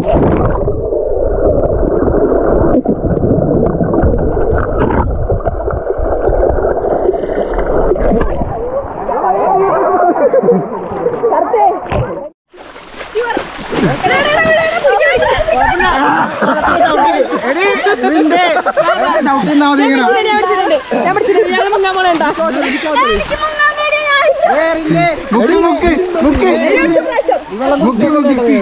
മുക്ക് മുക്ക് മുക്ക് മുക്ക് മുക്ക്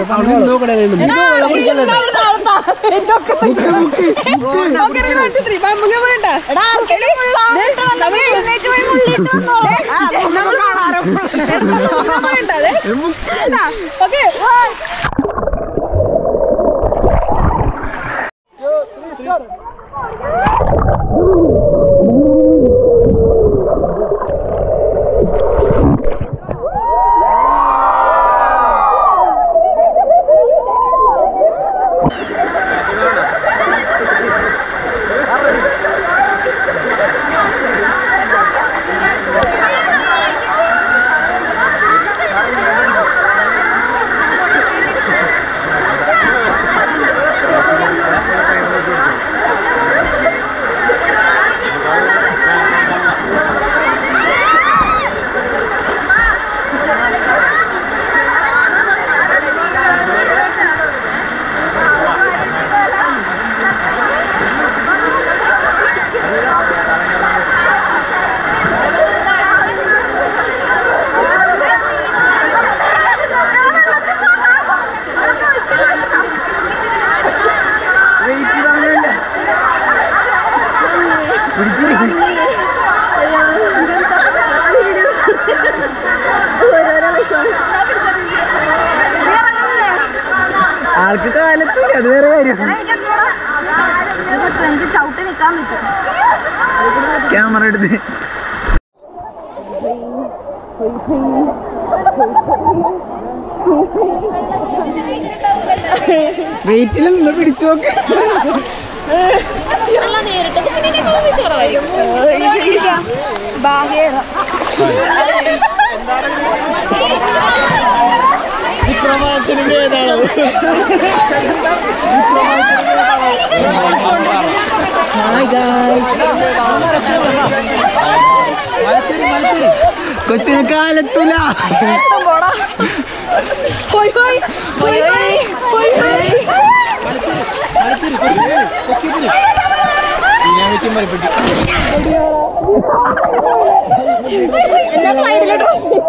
ആൾക്ക് കാലത്തില്ല അത് വേറെ കാര്യം എനിക്ക് ചവിട്ടി നിൽക്കാൻ പറ്റും ക്യാമറ എടുത്ത് വെയിറ്റിൽ നിന്ന് പിടിച്ചു നോക്ക് നല്ല നേരിട്ട് ഭാഗ്യം കൊച്ചിന് കാലത്തില്ല പോയി പോയി പോയി പോയി പോയി എല്ലാ സൈഡിലോട്ട്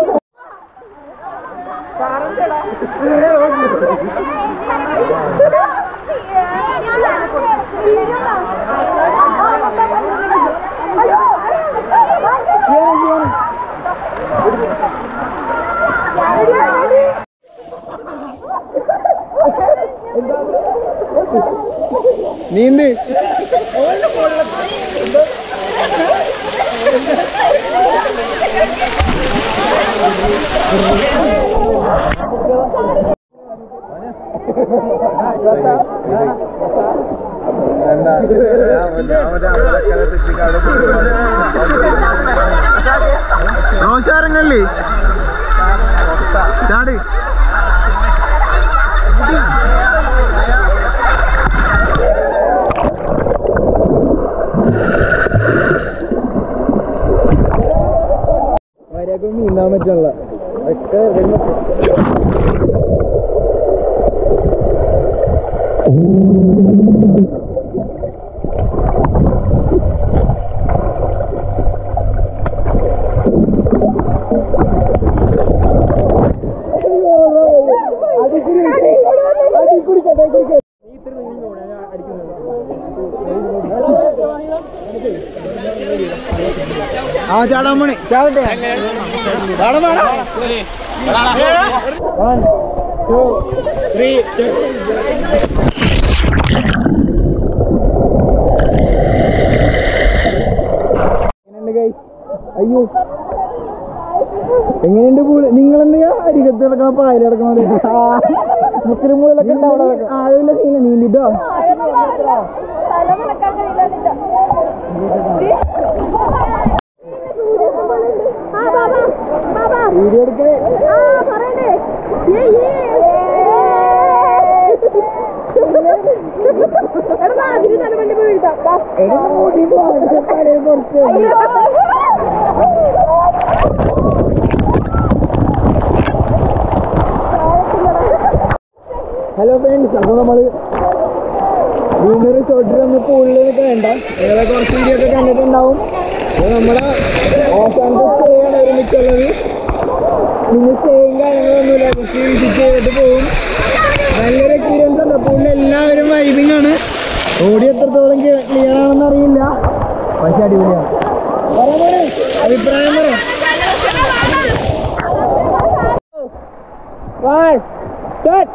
നീന്ത് റോഷാറങ്ങല്ലേ ചാട് വരെയൊക്കെ നീന്താൻ പറ്റുള്ള ഒക്കെ ആ ചാടാൻ മണി ചാടട്ടെ ചാടാൻ വേണം വൺ ടു ത്രീ അയ്യോ എങ്ങനെയുണ്ട് പൂള് നിങ്ങൾ എന്തെയാ അരികത്ത് കിടക്കണ പായൽ കിടക്കണ മുക്കിന് മൂലൊക്കെ ഉണ്ടാവിടെ ആഴമില്ല സീന നീന്തിട്ടോ വീഡിയോ എടുക്കണേ ആ പറയണ്ടേ ഏ, ഏ. ഹലോ ഫ്രണ്ട്സ് അപ്പോൾ നമ്മൾ വീണ്ടും റിസോർട്ടിൽ ഒന്ന് പൂളിൽ നിൽക്കണ്ട നിങ്ങളെ കുറച്ച് വീഡിയോ ഒക്കെ കണ്ടിട്ടുണ്ടാവും അപ്പോൾ നമ്മളെ അവസാനത്തെ സ്റ്റേ ആണ് ഒരുമിച്ചുള്ളത് പിന്നെ സ്റ്റേയും കാര്യങ്ങളൊന്നുമില്ല ജസ്റ്റ് വിസിറ്റ് ചെയ്തിട്ട് പോകും നല്ലൊരു എക്സ്പീരിയൻസ് ഉണ്ട് പൂളിൽ എല്ലാവരും വൈബിങ് ആണ് ഓടി എത്രത്തോളം ക്ലിയർ ആണെന്ന് അറിയില്ല പക്ഷെ അടിപൊളിയാണ് പറയാൻ പോരെ? അഭിപ്രായം പറയാം One, set.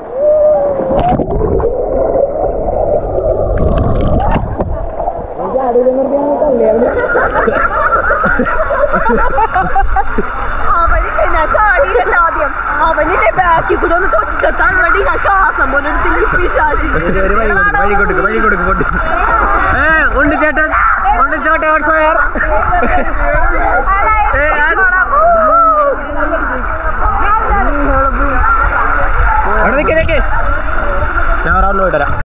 എനിക്ക് അടിയിൽ നിർത്തിയാണ് തള്ളിയത് അവനില്ലേ ഞാൻ ചാടിയില്ല ആദ്യം അവനില്ലേ ബാക്കി കൂടെ ഒന്ന് തൊറ്റത്താൻ വേണ്ടി ഞാൻ ശ്വാസം പോലും എടുത്തില്ല ഈ പിശാചി. വഴി കൊടുക്ക് വഴി കൊടുക്ക് പൊട്ടി ഉണ്ട് ചേട്ടൻ ഉണ്ട് ചേട്ടൻ ഓൺ ഫയർ അവിടെ നിൽക്കേ നിൽക്കേ ഞാൻ ഒരാളിൽ പോയിട്ട് വരാം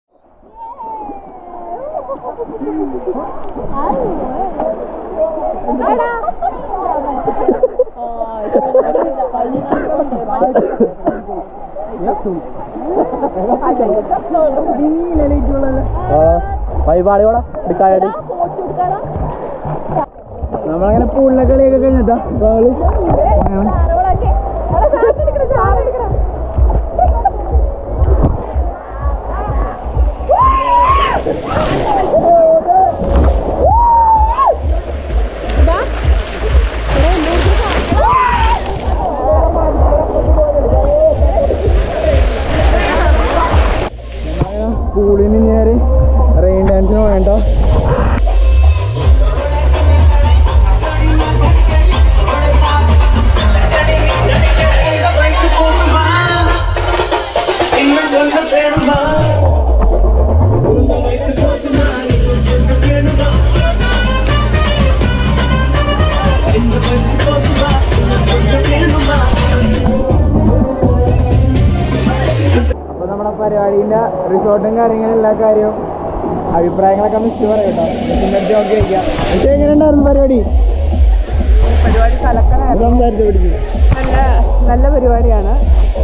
വൈപാടിയോടാ ഇടിക്കായാടി നമ്മളങ്ങനെ പൂളിലെ കളിയൊക്കെ കഴിഞ്ഞിട്ടാ അപ്പൊ ആള് പൂളിന് നേരെ റെയിൻ ഡാൻസിന് വേണ്ട അപ്പൊ നമ്മുടെ പരിപാടിന്റെ റിസോർട്ടും കാര്യങ്ങളും എല്ലാ കാര്യവും അഭിപ്രായങ്ങളൊക്കെ മിസ്റ്റ് പറയട്ടോ മിസ്സിന്റെ അടുത്ത് നോക്കി വെക്കാം പക്ഷേ എങ്ങനെ ഉണ്ടായിരുന്നു പരിപാടി പരിപാടി കലക്കനായിരുന്നു സംസാരിച്ചു പിടിച്ചു നല്ല നല്ല പരിപാടിയാണ്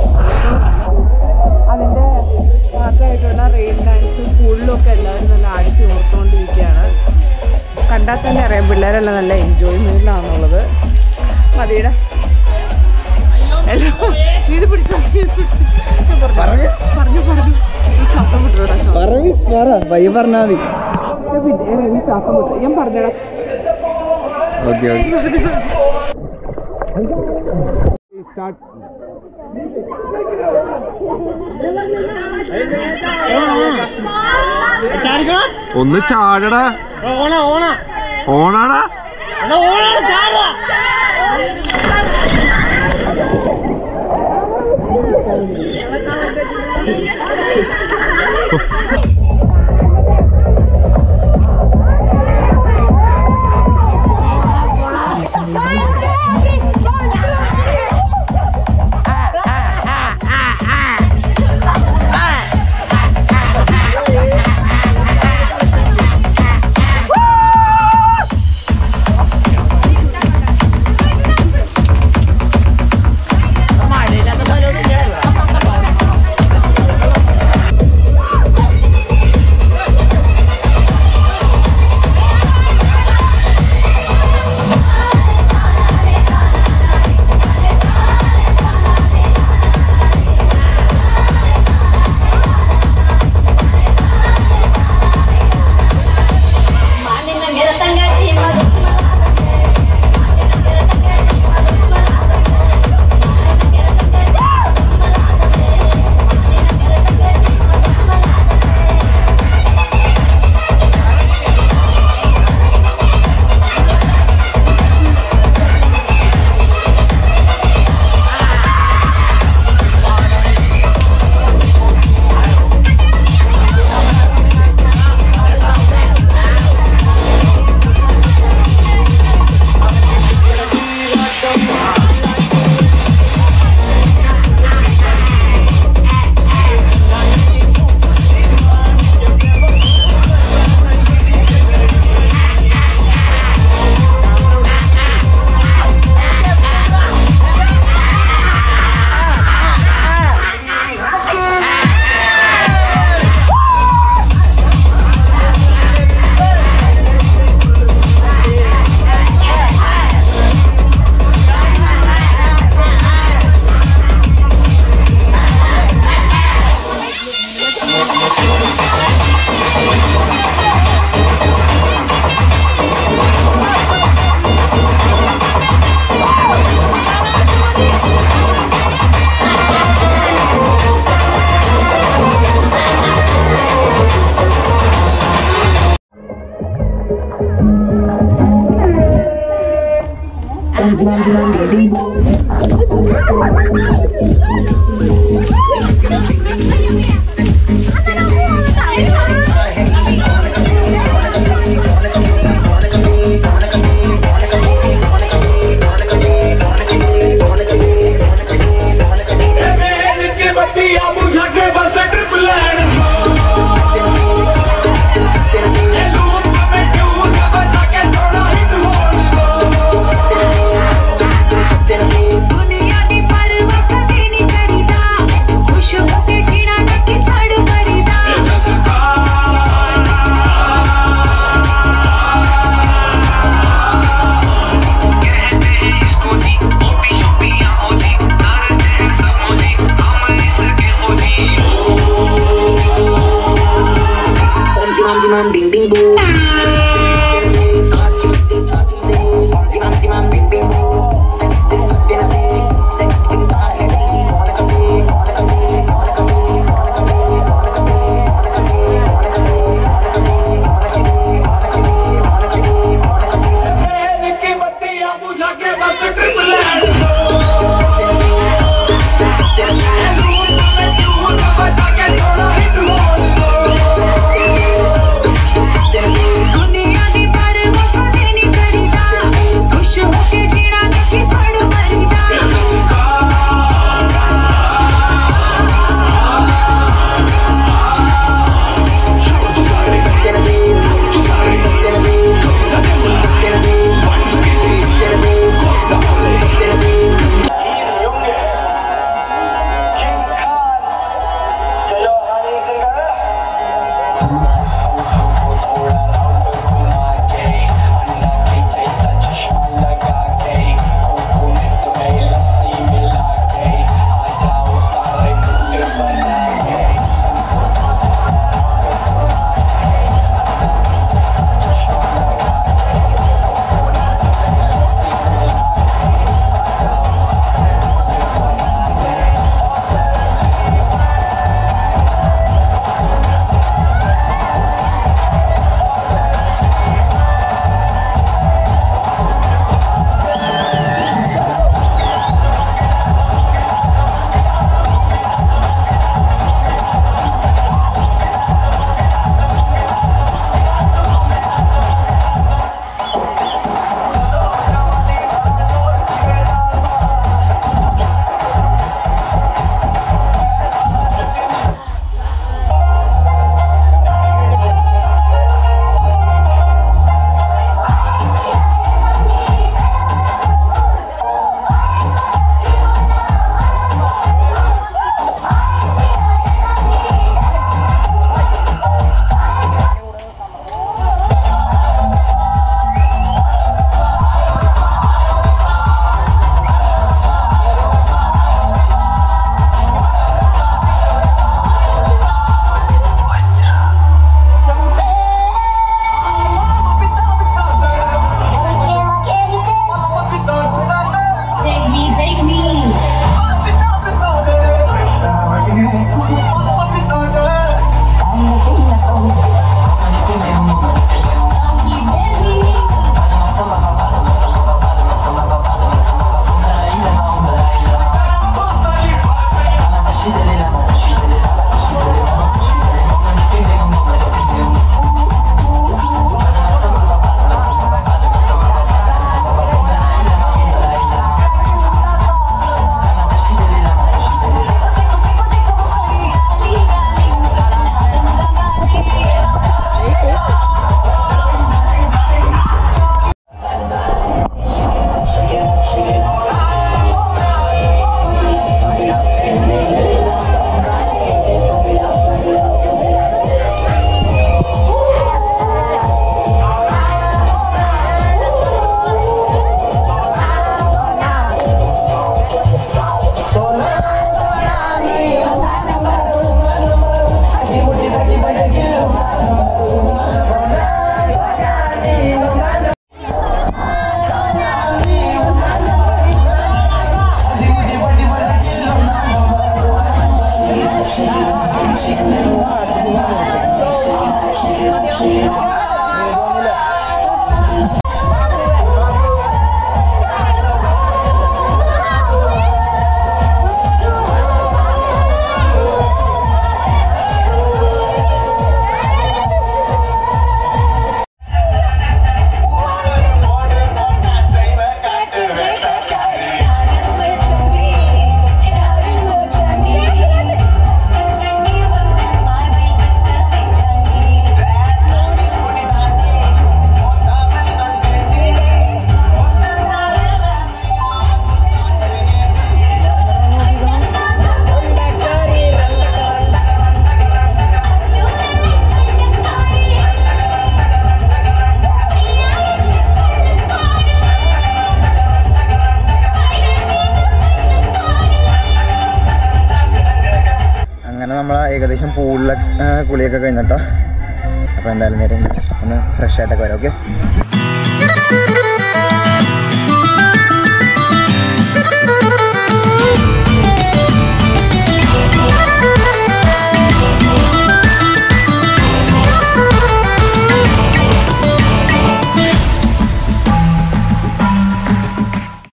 അതിൻ്റെ ഭാഗമായിട്ടുള്ള റെയിൻ ഡാൻസും പൂളിലും ഒക്കെ എല്ലാവരും നല്ല ആഴ്ച ഓർത്തുകൊണ്ടിരിക്കുകയാണ് കണ്ടാൽ തന്നെ അറിയാം പിള്ളേരെല്ലാം നല്ല എൻജോയ്മെൻറ്റിലാണുള്ളത് മതിയുടെ എല്ലാം ഇത് പിടിച്ചോ ഇത് പിടിച്ചോ. ഞാൻ പറഞ്ഞു പറഞ്ഞു പറഞ്ഞു ഈ ശ്വാസം വിട്ടുവിടാ ശ്വാസം. പറ മിസ് പറ പയ്യ പറഞ്ഞാൽ മതി ഞാൻ പിന്നെ ഈ ശ്വാസം വിട്ടു ഞാൻ പറഞ്ഞടാ ഓക്കെ ഓക്കെ ഒന്ന് ചാടടാ ഓണാടാ Maximum bing bing boom. Maximum bing bing boom. ਦੁਨੀਆ ਦੀ ਪਰਵਾਹ ਕਦੇ ਨਹੀਂ ਕਰੀਦਾ ਖੁਸ਼ ਹੋ ਕੇ ਜੀਣਾ ਦੇਖੀ ਸੜ ਮਰੀਦਾ Take me, take me. അങ്ങനെ നമ്മൾ ഏകദേശം പൂളിലെ കുളിയൊക്കെ കഴിഞ്ഞിട്ടാ അപ്പോൾ എന്തായാലും നേരം ഒന്ന് ഫ്രഷ് ആയിട്ടൊക്കെ വരാം ഓക്കെ